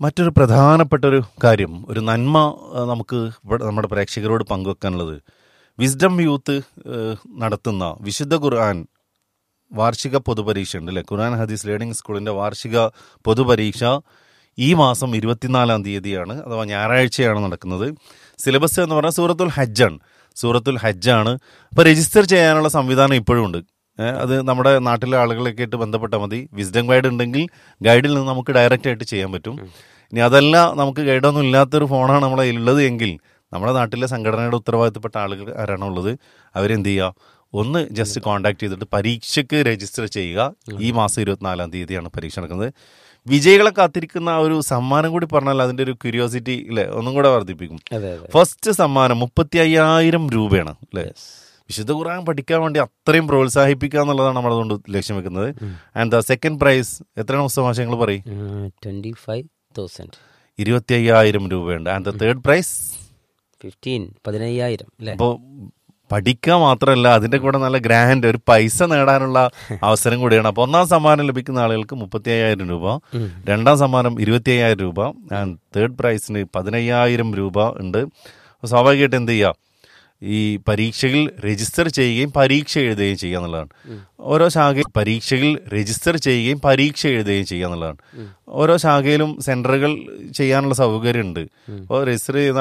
മറ്റൊരു പ്രധാനപ്പെട്ട ഒരു കാര്യം ഒരു നന്മ ആ, നമുക്ക് ഇവിടെ നമ്മുടെ പ്രേക്ഷകരോട് പങ്കുവെക്കാനുള്ളത് വിസ്ഡം യൂത്ത് ഏഹ്, നടത്തുന്ന വിശുദ്ധ ഖുർആൻ വാർഷിക പൊതുപരീക്ഷ ഉണ്ട് അല്ലേ ഖുർആൻ ഹദീസ് ലേണിംഗ് സ്കൂളിൻ്റെ വാർഷിക പൊതുപരീക്ഷ ഈ മാസം ഇരുപത്തിനാലാം തീയതിയാണ് അഥവാ ഞായറാഴ്ചയാണ് നടക്കുന്നത് സിലബസ് എന്ന് പറഞ്ഞാൽ സൂറത്തുൽ ഹജ്ജാണ് സൂറത്തുൽ ഹജ്ജാണ് അപ്പോൾ രജിസ്റ്റർ ചെയ്യാനുള്ള സംവിധാനം ഇപ്പോഴും ഉണ്ട് ഏ, അത് നമ്മുടെ നാട്ടിലെ ആളുകളൊക്കെ ആയിട്ട് ബന്ധപ്പെട്ടാൽ മതി വിസ്ഡം ഗൈഡ് ഉണ്ടെങ്കിൽ ഗൈഡിൽ നിന്ന് നമുക്ക് ഡയറക്റ്റ് ആയിട്ട് ചെയ്യാൻ പറ്റും ഇനി അതല്ല നമുക്ക് ഗൈഡൊന്നും ഇല്ലാത്തൊരു ഫോണാണ് നമ്മളെ കയ്യിലുള്ളത് എങ്കിൽ നമ്മുടെ നാട്ടിലെ സംഘടനയുടെ ഉത്തരവാദിത്തപ്പെട്ട ആളുകൾ ആരാണോ ഉള്ളത് അവരെന്ത് ചെയ്യുക ഒന്ന് ജസ്റ്റ് കോൺടാക്ട് ചെയ്തിട്ട് പരീക്ഷയ്ക്ക് രജിസ്റ്റർ ചെയ്യുക ഈ മാസം ഇരുപത്തിനാലാം തീയതിയാണ് പരീക്ഷ നടക്കുന്നത് വിജയികളെ കാത്തിരിക്കുന്ന ആ ഒരു സമ്മാനം കൂടി പറഞ്ഞാൽ അതിന്റെ ഒരു ക്യൂരിയോസിറ്റി അല്ലെ ഒന്നും കൂടെ വർദ്ധിപ്പിക്കും അതെ അതെ ഫസ്റ്റ് സമ്മാനം മുപ്പത്തി അയ്യായിരം രൂപയാണ് അല്ലെ വിശുദ്ധ ഖുർആൻ പഠിക്കാൻ വേണ്ടി അത്രയും പ്രോത്സാഹിപ്പിക്കുക എന്നുള്ളതാണ് നമ്മൾ അതുകൊണ്ട് ലക്ഷ്യം വെക്കുന്നത് ആൻഡ് ദ സെക്കൻഡ് പ്രൈസ് എത്രയാണ് പുസ്തകമാശങ്ങൾ പറയും ട്വൻറ്റി ഫൈവ് തൗസൻഡ് ഇരുപത്തി അയ്യായിരം രൂപയുണ്ട് and the third prize fifteen പതിനയ്യായിരം അല്ലേ അപ്പോൾ പഠിക്കുക മാത്രമല്ല അതിന്റെ കൂടെ നല്ല ഗ്രാൻഡ് ഒരു പൈസ നേടാനുള്ള അവസരം കൂടിയാണ് അപ്പോൾ ഒന്നാം സമ്മാനം ലഭിക്കുന്ന ആളുകൾക്ക് മുപ്പത്തി അയ്യായിരം രൂപ രണ്ടാം സമ്മാനം ഇരുപത്തി അയ്യായിരം രൂപ ആൻഡ് തേർഡ് പ്രൈസിന് പതിനയ്യായിരം രൂപ ഉണ്ട് അപ്പോൾ സ്വാഭാവികമായിട്ട് എന്ത് ചെയ്യുക ഈ പരീക്ഷയിൽ രജിസ്റ്റർ ചെയ്യുകയും പരീക്ഷ എഴുതുകയും ചെയ്യുക എന്നുള്ളതാണ് ഓരോ ശാഖയിൽ പരീക്ഷയിൽ രജിസ്റ്റർ ചെയ്യുകയും പരീക്ഷ എഴുതുകയും ചെയ്യുക എന്നുള്ളതാണ് ഓരോ ശാഖയിലും സെന്ററുകൾ ചെയ്യാനുള്ള സൗകര്യമുണ്ട് അപ്പോൾ രജിസ്റ്റർ ചെയ്യുന്ന